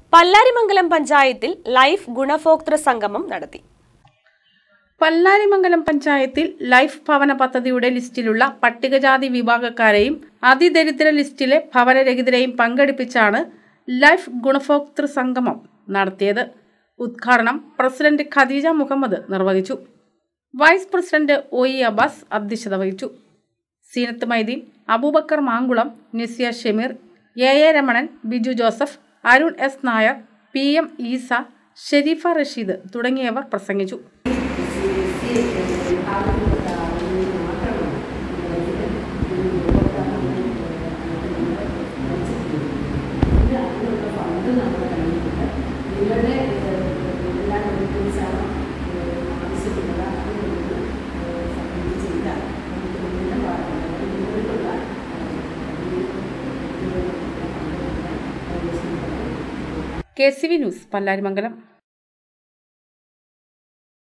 പല്ലാരിമംഗലം പഞ്ചായത്തിൽ ലൈഫ് ഗുണഭോക്തൃ സംഗമം നടത്തി പല്ലാരിമംഗലം പഞ്ചായത്തിൽ ലൈഫ് ഭവന പദ്ധതിയുടെ ലിസ്റ്റിലുള്ള പട്ടികജാതി വിഭാഗക്കാരെയും അതിദരിദ്ര ലിസ്റ്റിലെ ഭവനരഹിതരെയും പങ്കെടുപ്പിച്ചാണ് ലൈഫ് ഗുണഭോക്തൃ സംഗമം നടത്തിയത് ഉദ്ഘാടനം പ്രസിഡന്റ് ഖദീജ മുഹമ്മദ് നിർവഹിച്ചു vice president O E Abbas അധ്യക്ഷത വഹിച്ചു Zeenath Maideen Aboobacker Mankulam Nisiya Shameer A A Ramanan Biju Joseph Arun S Nair P M Esa Sherifa Rasheed തുടങ്ങിയവർ പ്രസംഗിച്ചു K C V news Pallarimangalam